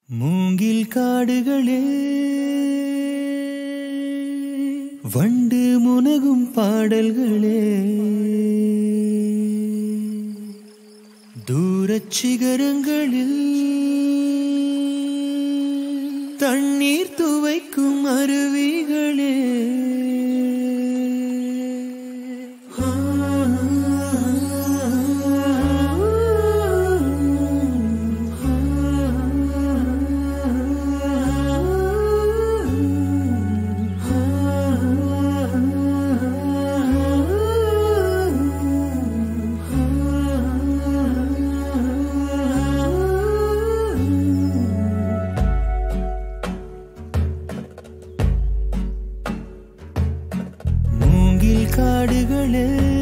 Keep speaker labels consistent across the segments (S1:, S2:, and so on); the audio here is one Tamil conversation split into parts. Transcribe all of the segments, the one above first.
S1: மூங்கில் காடுகளே வண்டு முனகும் பாடல்களே தூரச் சிகரங்களில் தண்ணீர் துவைக்கும் அருவிகளே மூங்கில் காடுகளே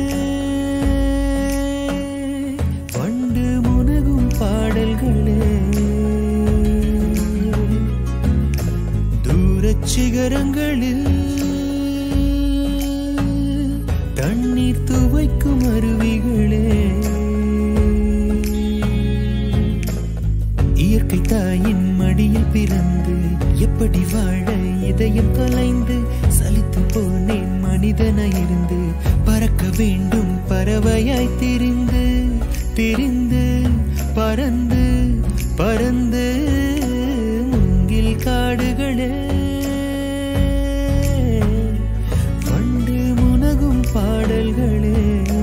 S1: வண்டு முனகும் பாடல்களே தூரச் சிகரங்களில் தண்ணீர் துவைக்கும் அருவிகளே இயற்கை தாயின் மடியில் பிறந்து எப்படி வாழ இதயம் தொலைந்து சலித்து போனேன் மனிதனாய் இருந்து பறக்க வேண்டும் பறவையாய் திரிந்து திரிந்து பறந்து பறந்து மூங்கில் காடுகளே வண்டு முனகும் பாடல்களே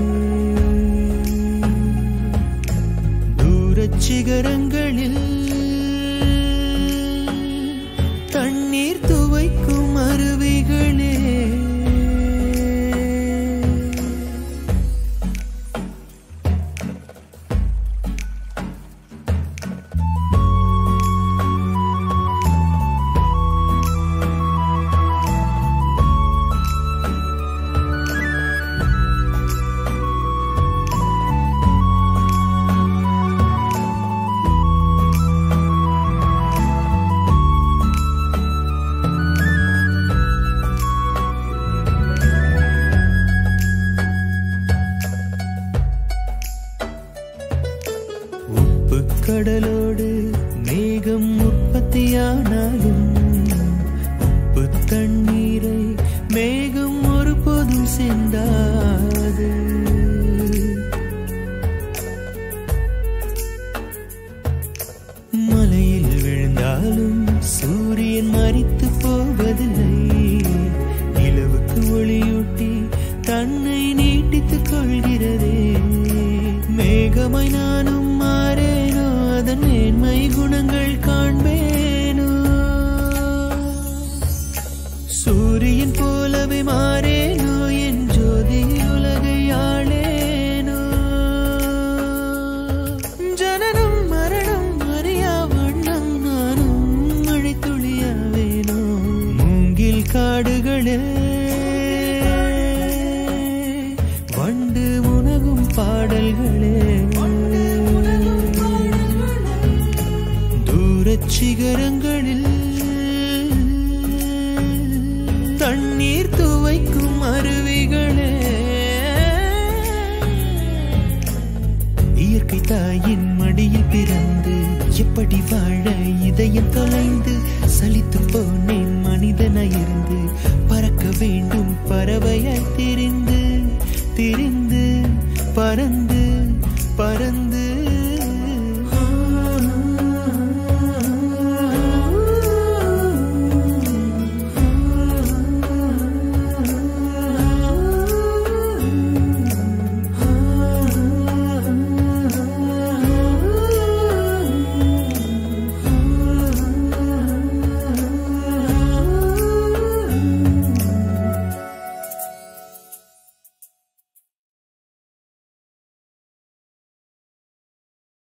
S1: தூரச் சிகரங்களில் தண்ணீர் துவைக்கும் அருவிகளே உப்பு கடலோடு மேகம் உற்பத்தியானாலும் உப்பு தண்ணீரை மேகம் ஒருபோதும் சிந்தாது மலையில் விழுந்தாலும் சூரியன் மறித்து போவதில்லை நிலவுக்கு ஒளியூட்டி தன்னை நீட்டித்துக் கொள்கிறதே மேகமாய் நானும் மாறேனோ அதன் மேன்மை குணங்கள் காண்பேனோ சூரியன் போலவே மாறேனோ என் ஜோதி உலகை ஆளேனோ ஜனனம் மரணம் அறியா வண்ணம் நானும் மழை துளியாவேனோ மூங்கில் காடுகளே வண்டு உனகும் பாடல்களே தூரச் சிகரங்களில் தண்ணீர் துவைக்கும் அருவிகளே இயற்கை தாயின் மடியில் பிறந்து எப்படி வாழ இதயம் தொலைந்து சலித்து போனேன் மனிதனாய் இருந்து பறக்க வேண்டும் பறவையாய் திரிந்து திரிந்து பறந்து